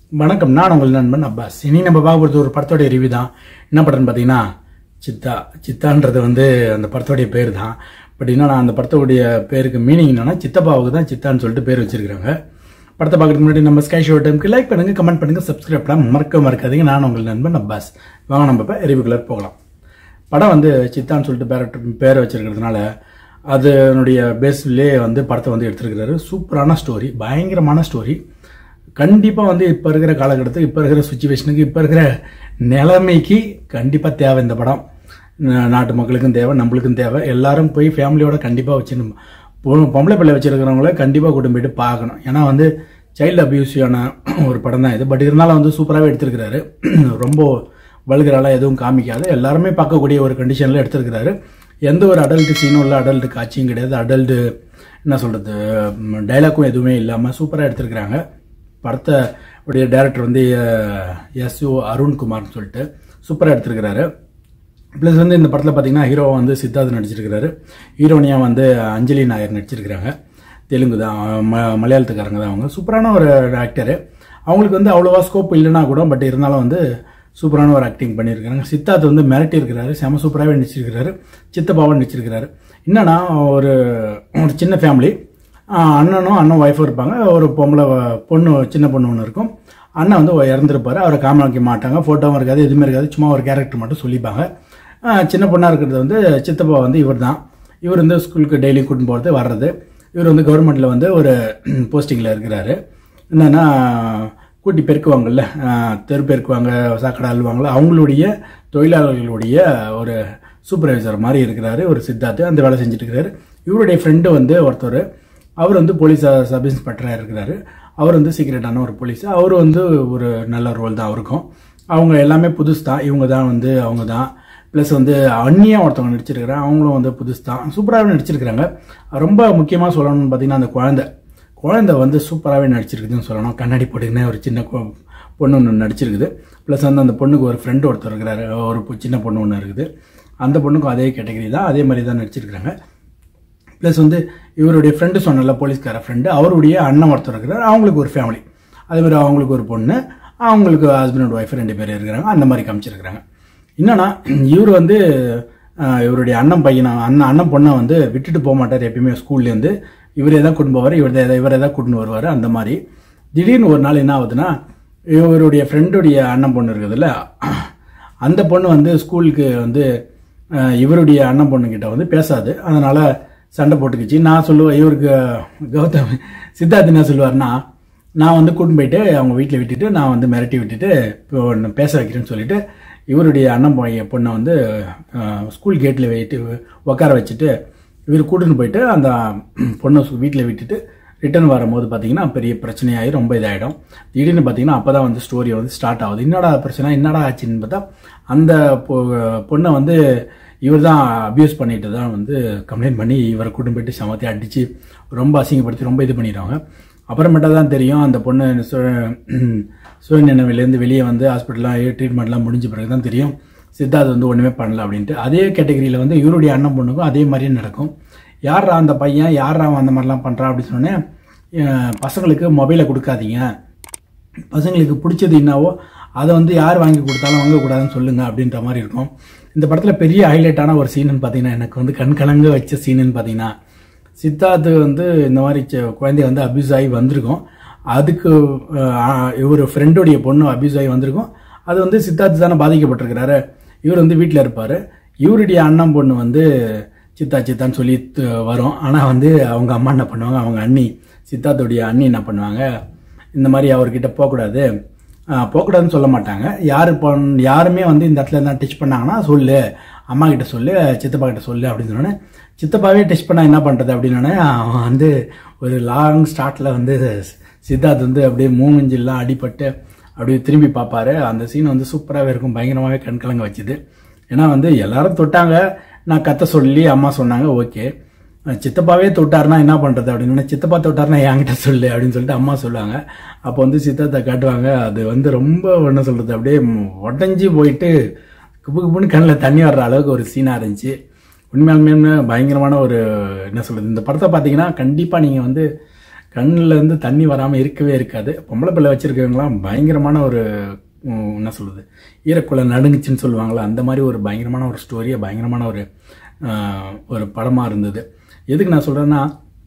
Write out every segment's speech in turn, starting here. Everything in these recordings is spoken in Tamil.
வணக்கம் நான் உங்கள் நண்பன் அப்பாஸ் இனி நம்ம பார்க்க போகிறது ஒரு படத்தோடைய ரிவ்யூ தான் என்ன படம்னு பார்த்தீங்கன்னா சித்தா சித்தான்றது வந்து அந்த படத்தோடைய பேர் தான் பட் என்னன்னா அந்த படத்தோடைய பேருக்கு மீனிங் என்னன்னா சித்தப்பாவுக்கு தான் சித்தான்னு சொல்லிட்டு பேர் வச்சிருக்காங்க படத்தை பார்க்கறதுக்கு முன்னாடி நம்ம ஸ்கை ஷோ டைமுக்கு லைக் பண்ணுங்க கமெண்ட் பண்ணுங்க சப்ஸ்கிரைப் பண்ண மறக்க மறக்காதீங்க நான் உங்கள் நண்பன் அப்பாஸ் வாங்க நம்ம இப்போ ரிவ்யூக்குள்ளே போகலாம் படம் வந்து சித்தான்னு சொல்லிட்டு பேர் பேரை வச்சிருக்கிறதுனால அதனுடைய பேஸ்லேயே வந்து படத்தை வந்து எடுத்திருக்கிறாரு சூப்பரான ஸ்டோரி பயங்கரமான ஸ்டோரி கண்டிப்பாக வந்து இப்போ இருக்கிற காலகட்டத்துக்கு இப்போ இருக்கிற சுச்சுவேஷனுக்கு இப்போ இருக்கிற நிலைமைக்கு கண்டிப்பாக தேவை இந்த படம் நா- நாட்டு மக்களுக்கும் தேவை நம்மளுக்கும் தேவை எல்லாரும் போய் ஃபேமிலியோட கண்டிப்பாக வச்சுக்கணும் பொ- பொம்பளை பிள்ளை வச்சிருக்கிறவங்கள கண்டிப்பாக கூட்டு போயிட்டு பார்க்கணும் ஏன்னா வந்து சைல்டு அபியூஸியான ஒரு படம் தான் இது பட் இருந்தாலும் வந்து சூப்பராகவே எடுத்திருக்கிறாரு ரொம்ப வல்கராலாம் எதுவும் காமிக்காது எல்லாருமே பார்க்கக்கூடிய ஒரு கண்டிஷனில் எடுத்திருக்கிறாரு எந்த ஒரு அடல்ட் சீனும் இல்லை அடல்ட் காட்சியும் கிடையாது அடல்ட் என்ன சொல்கிறது டைலாக்கும் எதுவுமே இல்லாமல் சூப்பராக எடுத்திருக்கிறாங்க படத்தை உடைய டைரக்டர் வந்து எஸ் யு அருண்குமார்னு சொல்லிட்டு சூப்பராக எடுத்திருக்கிறாரு ப்ளஸ் வந்து இந்த படத்தில் பார்த்தீங்கன்னா ஹீரோவா வந்து சித்தார்த் நடிச்சிருக்கிறாரு ஹீரோனியாக வந்து அஞ்சலி நாயர் நடிச்சிருக்கிறாங்க தெலுங்கு தான் ம மலையாளத்துக்காரங்க தான் அவங்க சூப்பரான ஒரு ஆக்டரு அவங்களுக்கு வந்து அவ்வளோவா ஸ்கோப் இல்லைன்னா கூட பட் இருந்தாலும் வந்து சூப்பரான ஒரு ஆக்டிங் பண்ணியிருக்காங்க சித்தார்த் வந்து மிரட்டி இருக்கிறாரு செம சூப்பராகவே நடிச்சிருக்கிறாரு சித்தப்பாவும் நடிச்சிருக்கிறாரு என்னன்னா ஒரு ஒரு சின்ன ஃபேமிலி அண்ணனும் அண்ணன் ஒய்ஃபும் இருப்பாங்க ஒரு பொம்பளை வ- பொண்ணு சின்ன பொண்ணு ஒன்று இருக்கும் அண்ணன் வந்து இறந்துருப்பாரு அவரை காமிக்க மாட்டாங்க ஃபோட்டோவும் இருக்காது எதுவுமே இருக்காது சும்மா ஒரு கேரக்டர் மட்டும் சொல்லிப்பாங்க ஆ, சின்ன பொண்ணாக இருக்கிறது வந்து சித்தப்பா வந்து இவர் தான் இவர் வந்து ஸ்கூலுக்கு டெய்லி கூட்டின்னு போகிறது வர்றது இவர் வந்து கவர்மெண்ட்டில் வந்து ஒரு போஸ்டிங்கில் இருக்கிறாரு என்னன்னா கூட்டி பெருக்குவாங்கல்ல ஆ, தெரு பெருக்குவாங்க சாக்கடை அழுவாங்கல்ல அவங்களுடைய தொழிலாளர்களுடைய ஒரு சூப்பர்வைசர் மாதிரி இருக்கிறாரு ஒரு சித்தார்த்து அந்த வேலை செஞ்சுட்டு இருக்கிறாரு இவருடைய ஃப்ரெண்டு வந்து ஒருத்தர் அவர் வந்து போலீஸ் சப் இன்ஸ்பெக்டராக இருக்கிறாரு அவர் வந்து சீக்ரெட்டான ஒரு போலீஸ் அவர் வந்து ஒரு நல்ல ரோல் தான் அவருக்கும் அவங்க எல்லாமே புதுசு தான் இவங்க தான் வந்து அவங்க தான் ப்ளஸ் வந்து அண்ணியாக ஒருத்தவங்க நடிச்சிருக்கிறாங்க அவங்களும் வந்து புதுசு தான் சூப்பராகவே நடிச்சிருக்கிறாங்க ரொம்ப முக்கியமாக சொல்லணும்னு பார்த்தீங்கன்னா அந்த குழந்தை குழந்தை வந்து சூப்பராகவே நடிச்சிருக்குதுன்னு சொல்லணும் கண்ணாடி போட்டுக்கினே ஒரு சின்ன கொ- பொண்ணு ஒன்று நடிச்சிருக்குது ப்ளஸ் வந்து அந்த பொண்ணுக்கு ஒரு ஃப்ரெண்டு ஒருத்தர் இருக்கிறாரு ஒரு பொ- சின்ன பொண்ணு ஒன்று இருக்குது அந்த பொண்ணுக்கும் அதே கேட்டகரி தான் அதே மாதிரி தான் நடிச்சிருக்கிறாங்க ப்ளஸ் வந்து இவருடைய ஃப்ரெண்டு சொன்னல போலீஸ்கார ஃப்ரெண்டு அவருடைய அண்ணன் ஒருத்தர் இருக்கிறார் அவங்களுக்கு ஒரு ஃபேமிலி அதே மாதிரி அவங்களுக்கு ஒரு பொண்ணு அவங்களுக்கு ஹஸ்பண்ட் அண்ட் ஒய்ஃப் ரெண்டு பேர் இருக்கிறாங்க அந்த மாதிரி காமிச்சிருக்கிறாங்க என்னன்னா இவர் வந்து ஆஹ், இவருடைய அண்ணன் பையனை அண்ணன் அண்ணன் பொண்ணை வந்து விட்டுட்டு போக மாட்டார் எப்பயுமே ஸ்கூல்லேருந்து இவரே தான் கூட்டின்னு போவார் இவர் தான் இவரே தான் கூட்டின்னு வருவார் அந்த மாதிரி திடீர்னு ஒரு நாள் என்ன ஆகுதுன்னா இவருடைய ஃப்ரெண்டுடைய அண்ணன் பொண்ணு இருக்குதுல்ல அந்த பொண்ணு வந்து ஸ்கூலுக்கு வந்து அஹ், இவருடைய அண்ணன் பொண்ணுக்கிட்ட வந்து பேசாது அதனால சண்டை போட்டுக்கிச்சு நான் சொல்லுவேன் இவருக்கு கௌதம் சித்தார்த் என்ன சொல்லுவார்னா நான் வந்து கூட்டின்னு போயிட்டு அவங்க வீட்டில் விட்டுட்டு நான் வந்து மிரட்டி விட்டுட்டு இப்போ உன்னை பேச வைக்கிறேன்னு சொல்லிட்டு இவருடைய அண்ணன் பையன் பொண்ணை வந்து அஹ், ஸ்கூல் கேட்டில் வைட்டு உட்கார வச்சுட்டு இவர் கூட்டின்னு போயிட்டு அந்த பொண்ணை வீட்டில் விட்டுட்டு ரிட்டர்ன் வரும்போது பார்த்தீங்கன்னா பெரிய பிரச்சனையாகி ரொம்ப இதாகிடும் திடீர்னு பார்த்தீங்கன்னா அப்போ தான் வந்து ஸ்டோரி வந்து ஸ்டார்ட் ஆகுது என்னடா பிரச்சனை என்னடா ஆச்சுன்னு பார்த்தா அந்த பொ- பொண்ணை வந்து இவர் தான் அபியூஸ் பண்ணிட்டு தான் வந்து கம்ப்ளைண்ட் பண்ணி இவரை கூட்டின்னு போயிட்டு சமத்தி அடித்து ரொம்ப அசிங்கப்படுத்தி ரொம்ப இது பண்ணிடுவாங்க அப்புறமேட்டா தான் தெரியும் அந்த பொண்ணு சு- சுயநினைவிலேருந்து வெளியே வந்து ஹாஸ்பிட்டலாம் ட்ரீட்மெண்ட்லாம் முடிஞ்ச பிறகு தான் தெரியும் சித்தார்த் வந்து ஒன்றுமே பண்ணல அப்படின்ட்டு அதே கேட்டகரியில் வந்து இவருடைய அண்ணன் பொண்ணுக்கும் அதே மாதிரியே நடக்கும் யாரா அந்த பையன் யாரா அவன் அந்த மாதிரிலாம் பண்ணுறான் அப்படின்னு சொன்னேன் பசங்களுக்கு மொபைலை கொடுக்காதீங்க பசங்களுக்கு பிடிச்சது என்னவோ அதை வந்து யார் வாங்கி கொடுத்தாலும் வாங்கக்கூடாதுன்னு சொல்லுங்க அப்படின்ற மாதிரி இருக்கும் இந்த படத்தில் பெரிய ஹைலைட்டான ஒரு சீனுன்னு பார்த்தீங்கன்னா எனக்கு வந்து கண் கலங்க வச்ச சீனுன்னு பார்த்தீங்கன்னா சித்தார்த்து வந்து இந்த மாதிரி ச- குழந்தை வந்து அபியூஸ் ஆகி வந்திருக்கும் அதுக்கு அஹ், இவர் ஃப்ரெண்டுடைய பொண்ணு அபியூஸ் ஆகி வந்திருக்கும் அது வந்து சித்தார்த்து தானே பாதிக்கப்பட்டிருக்கிறாரு இவர் வந்து வீட்டில் இருப்பார் இவருடைய அண்ணன் பொண்ணு வந்து சித்தா சித்தான்னு சொல்லி து- வரும் ஆனால் வந்து அவங்க அம்மா என்ன பண்ணுவாங்க அவங்க அண்ணி சித்தார்த்துடைய அண்ணி என்ன பண்ணுவாங்க இந்த மாதிரி அவர்கிட்ட போகக்கூடாது ஆஹ் போகக்கூடாதுன்னு சொல்ல மாட்டாங்க யார் பண் யாருமே வந்து இந்த இடத்துல என்ன டச் பண்ணாங்கன்னா சொல்லு அம்மா கிட்ட சொல்லு சித்தப்பா கிட்ட சொல்லு அப்படின்னு சொன்னோன்னே சித்தப்பாவே டச் பண்ணா என்ன பண்ணுறது அப்படின்னோடனே அவன் வந்து ஒரு லாங் ஸ்டார்ட்டில் வந்து சித்தார்த் வந்து அப்படியே மூஞ்சிலாம் அடிபட்டு அப்படியே திரும்பி பார்ப்பாரு அந்த சீன் வந்து சூப்பராகவே இருக்கும் பயங்கரமாகவே கண்கலங்க வச்சுது ஏன்னா வந்து எல்லாரும் தொட்டாங்க நான் கத்த சொல்லி அம்மா சொன்னாங்க ஓகே சித்தப்பாவே தொட்டாருன்னா என்ன பண்ணுறது அப்படின்னு சித்தப்பா தொட்டாருன்னா என்கிட்ட சொல்லு அப்படின்னு சொல்லிட்டு அம்மா சொல்லுவாங்க அப்போ வந்து சித்தத்தை காட்டுவாங்க அது வந்து ரொம்ப என்ன சொல்கிறது அப்படியே உடஞ்சி போயிட்டு குப்பு குப்புன்னு கண்ணில் தண்ணி வர்ற அளவுக்கு ஒரு சீனாக இருந்துச்சு உண்மையாலுமே பயங்கரமான ஒரு என்ன சொல்கிறது இந்த படத்தை பார்த்தீங்கன்னா கண்டிப்பாக நீங்கள் வந்து கண்ணுல இருந்து தண்ணி வராமல் இருக்கவே இருக்காது பொம்பளை பிள்ளை வச்சிருக்கவங்களாம் பயங்கரமான ஒரு உம், என்ன சொல்லுது ஈரக்குள்ள நடுங்குச்சுன்னு சொல்லுவாங்களா அந்த மாதிரி ஒரு பயங்கரமான ஒரு ஸ்டோரியை பயங்கரமான ஒரு ஆஹ், ஒரு படமாக இருந்தது எதுக்கு நான் சொல்கிறேன்னா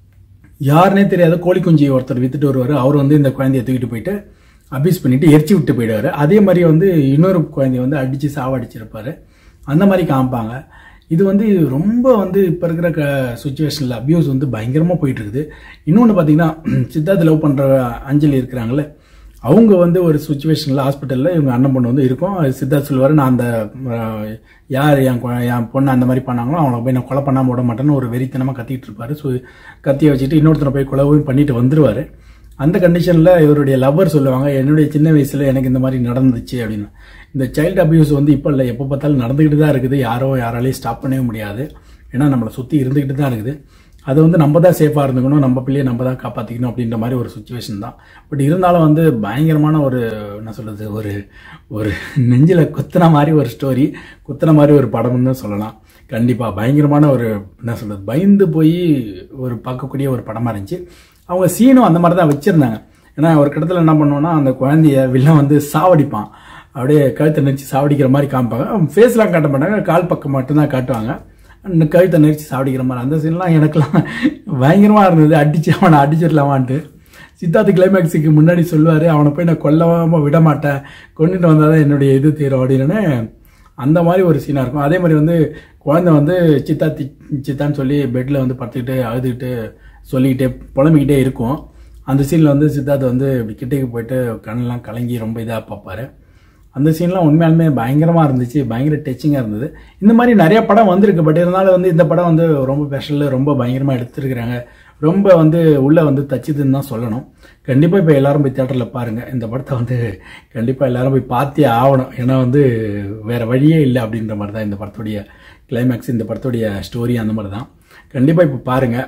யாருனே தெரியாத கோழி குஞ்சு ஒருத்தர் வித்துட்டு வருவார் அவர் வந்து இந்த குழந்தைய தூக்கிட்டு போயிட்டு அபியூஸ் பண்ணிட்டு எரிச்சு விட்டு போயிடுவார் அதே மாதிரி வந்து இன்னொரு குழந்தைய வந்து அடித்து சாவடிச்சிருப்பாரு அந்த மாதிரி காமிப்பாங்க இது வந்து ரொம்ப வந்து இப்போ இருக்கிற க சுச்சுவேஷனில் அபியூஸ் வந்து பயங்கரமாக போயிட்டு இருக்குது இன்னொன்று பார்த்தீங்கன்னா சித்தார்த் லவ் பண்ணுற அஞ்சலி இருக்கிறாங்களே அவங்க வந்து ஒரு சுச்சுவேஷனில் ஹாஸ்பிட்டலில் இவங்க அண்ணன் பொண்ணு வந்து இருக்கும் அது சித்தார்த் சொல்லுவார் நான் அந்த அஹ், யார் என் கொ- என் பொண்ணு அந்த மாதிரி பண்ணாங்களோ அவங்கள போய் நான் கொலை பண்ணாமல் விட மாட்டேன்னு ஒரு வெறித்தனமாக கத்திட்டு இருப்பாரு ஸோ கத்தியை வச்சுட்டு இன்னொருத்தனை போய் கொலைவும் பண்ணிட்டு வந்துருவாரு அந்த கண்டிஷனில் இவருடைய லவ்வர் சொல்லுவாங்க என்னுடைய சின்ன வயசில் எனக்கு இந்த மாதிரி நடந்துச்சு அப்படின்னு இந்த சைல்டு அபியூஸ் வந்து இப்போ இல்லை எப்போ பார்த்தாலும் நடந்துக்கிட்டு தான் இருக்குது யாரோ யாராலையும் ஸ்டாப் பண்ணவே முடியாது ஏன்னா நம்மளை சுற்றி இருந்துக்கிட்டு தான் இருக்குது அது வந்து நம்ம தான் சேஃபாக இருந்துக்கணும் நம்ம பிள்ளையை நம்ம தான் காப்பாற்றிக்கணும் அப்படின்ற மாதிரி ஒரு சுச்சுவேஷன் தான் பட் இருந்தாலும் வந்து பயங்கரமான ஒரு என்ன சொல்கிறது ஒரு ஒரு நெஞ்சில் குத்துன மாதிரி ஒரு ஸ்டோரி குத்துன மாதிரி ஒரு படம்னு தான் சொல்லலாம் கண்டிப்பாக பயங்கரமான ஒரு என்ன சொல்கிறது பயந்து போய் ஒரு பார்க்கக்கூடிய ஒரு படமாக இருந்துச்சு அவங்க சீனும் அந்த மாதிரி தான் வச்சுருந்தாங்க ஏன்னா ஒரு கட்டத்தில் என்ன பண்ணுவோன்னா அந்த குழந்தைய வில்லன் வந்து சாவடிப்பான் அப்படியே கழுத்தை நெரிச்சு சாவடிக்கிற மாதிரி காமிப்பாங்க ஃபேஸ்லாம் காட்ட மாட்டாங்க கால் பக்கம் மட்டும்தான் காட்டுவாங்க அந்த கழுத்தை நெரிச்சு சாவடிக்கிற மாதிரி அந்த சீன்லாம் எனக்குலாம் பயங்கரமாக இருந்தது அடிச்சு அவனை அடிச்சிடலாமான்ட்டு சித்தார்த் கிளைமேக்ஸுக்கு முன்னாடி சொல்லுவார் அவனை போய் நான் கொல்லாமல் விட மாட்டேன் கொண்டுட்டு வந்தால் தான் என்னுடைய இது தீரும் அப்படின்னு அந்த மாதிரி ஒரு சீனாக இருக்கும் அதே மாதிரி வந்து குழந்தை வந்து சித்தா தி சித்தான்னு சொல்லி பெட்டில் வந்து படுத்துக்கிட்டு அழுதுகிட்டு சொல்லிக்கிட்டே புலம்பிக்கிட்டே இருக்கும் அந்த சீனில் வந்து சித்தார்த் வந்து இப்படி கிட்டக்கு போயிட்டு கண்ணெல்லாம் கலங்கி ரொம்ப இதாக பார்ப்பாரு அந்த சீன்லாம் உண்மையாலுமே பயங்கரமாக இருந்துச்சு பயங்கர டச்சிங்காக இருந்தது இந்த மாதிரி நிறைய படம் வந்திருக்கு பட் இருந்தாலும் வந்து இந்த படம் வந்து ரொம்ப ஸ்பெஷல் ரொம்ப பயங்கரமாக எடுத்துருக்குறாங்க ரொம்ப வந்து உள்ளே வந்து தச்சுதுன்னு தான் சொல்லணும் கண்டிப்பாக இப்போ எல்லாரும் போய் தேட்டரில் பாருங்கள் இந்த படத்தை வந்து கண்டிப்பாக எல்லாரும் போய் பார்த்தே ஆகணும் ஏன்னா வந்து வேறு வழியே இல்லை அப்படின்ற மாதிரி தான் இந்த படத்துடைய கிளைமேக்ஸ் இந்த படத்துடைய ஸ்டோரி அந்த மாதிரி தான் கண்டிப்பாக இப்போ பாருங்கள்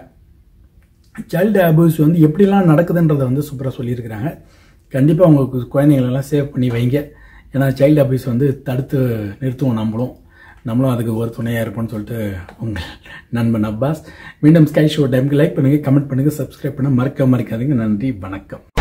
சைல்டு அபியூஸ் வந்து எப்படிலாம் நடக்குதுன்றதை வந்து சூப்பராக சொல்லியிருக்கிறாங்க கண்டிப்பாக உங்களுக்கு குழந்தைங்களெல்லாம் சேவ் பண்ணி வைங்க ஏன்னா சைல்டு அபியூஸ் வந்து தடுத்து நிறுத்துவோம் நம்மளும் நம்மளும் அதுக்கு ஒரு துணையாக இருப்போம்னு சொல்லிட்டு உங்கள் நண்பன் அப்பாஸ் மீண்டும் ஸ்கை ஷோ டைமுக்கு லைக் பண்ணுங்கள் கமெண்ட் பண்ணுங்கள் சப்ஸ்கிரைப் பண்ண மறக்க மறக்காதீங்க நன்றி வணக்கம்